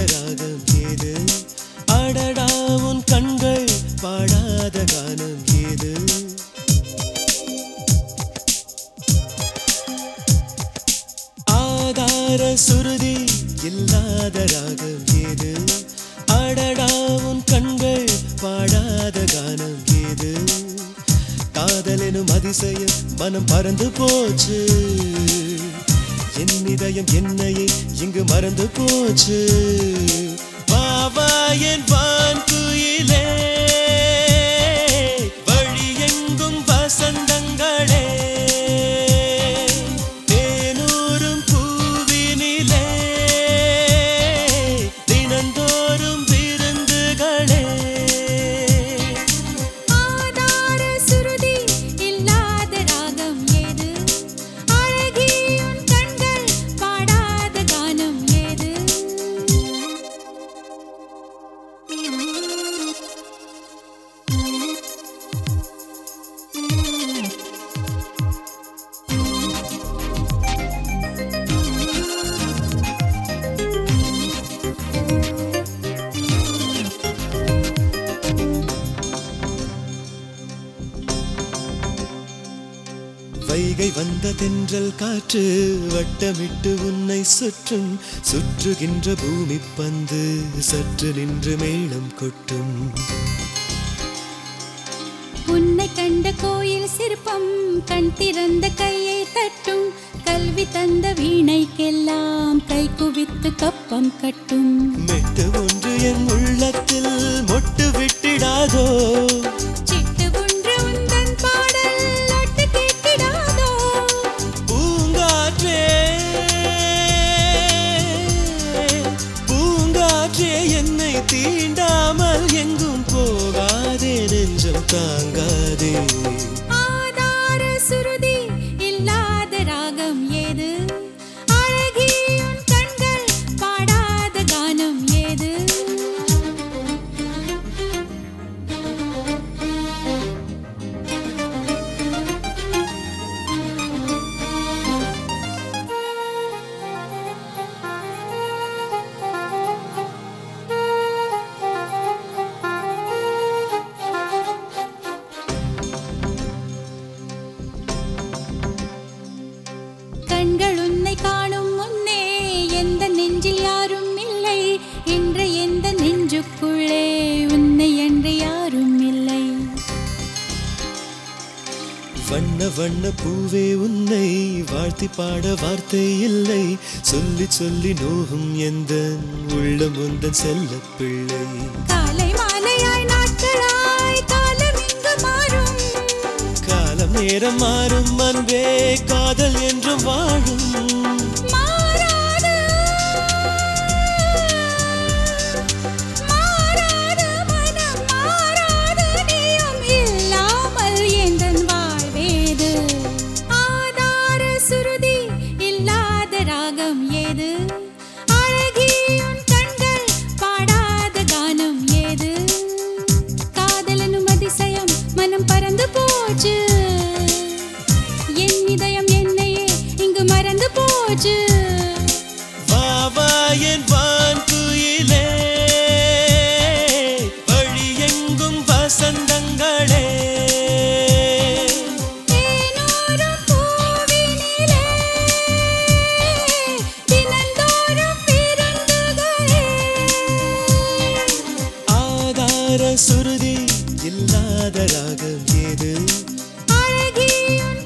ராகம் ஏது அடடா உன் கண்கள் பாடாத கானம் ஏது ஆதார சுருதி இல்லாத ராகம் ஏது அடடா உன் கண்கள் பாடாத கானம் ஏது காதலெனும் அதிசயம் மனம் பறந்து போச்சு என் இதயம் என்னையே இங்கு மறந்து போச்சு பாவா என் வான் குயிலே வழி எங்கும் வசந்தங்களே தேனூரும் பூவினிலே தினந்தோறும் விருந்துகளே ஆதார சுருதி இல்லாத ராகம் ஏது அழகியுன் கண்கள் பாடாத கானம் ஏது வைகை வந்த தென்றல் காற்று வட்டமிட்டு உன்னை சுற்றும் சுற்றுகின்ற பூமி பந்து சற்று நின்று மேளம் கொட்டும் உன்னை கண்ட கோயில் சிற்பம் கண் திறந்த கையை தட்டும் கல்வி தந்த வீணைக்கெல்லாம் கை குவித்து கப்பம் கட்டும் மெட்டு ஒன்று என் உள்ளத்தில் மொட்டு விட்டிடாதோ சிட்டு ஒன்று உந்தன் பாடல் ஒட்டு கேட்டிடாதோ பூங்காற்றே பூங்காற்றே என்னை தீண்டாமல் எங்கும் போகாதே நெஞ்சம் தாங்காதே ஆதார சுருதி இல்லாத ராகம் ஏது அழகியுன் கண்கள் பாடாத கானம் ஏது கண்கள் உன்னை காணும் முன்னே எந்த நெஞ்சில் யாரும் இல்லை இன்று எந்த நெஞ்சுக்குள்ளே உன்னை என்று யாரும் இல்லை வண்ண வண்ண பூவே உன்னை வாழ்த்தி பாட வார்த்தை இல்லை சொல்லி சொல்லி நோகும் எந்த உள்ளம் உந்தன் செல்ல பிள்ளை காலை மாலையாய் நாட்களாய் காலம் இங்கு மாறும் காலம் நேரம் மாறும் அன்பே காதல் என்றும் வாழும் மாறாது மாறாது மனம் மாறாது நீயும் இல்லாமல் எந்தன் வாழ்வேது ஆதார சுருதி இல்லாத ராகம் ஏது அழகியுன் கண்கள் பாடாத கானம் ஏது காதலனும் அதிசயம் மனம் பறந்து போச்சு என் இதயம் என்னையே இங்கு மறந்து போச்சு வா வா என் வான் குயிலே வழி எங்கும் வசந்தங்களே தேனூரும் பூவினிலே தினந்தோறும் விருந்துகளே ஆதார சுருதி இல்லாத ராகம் ஏது அழகியுன்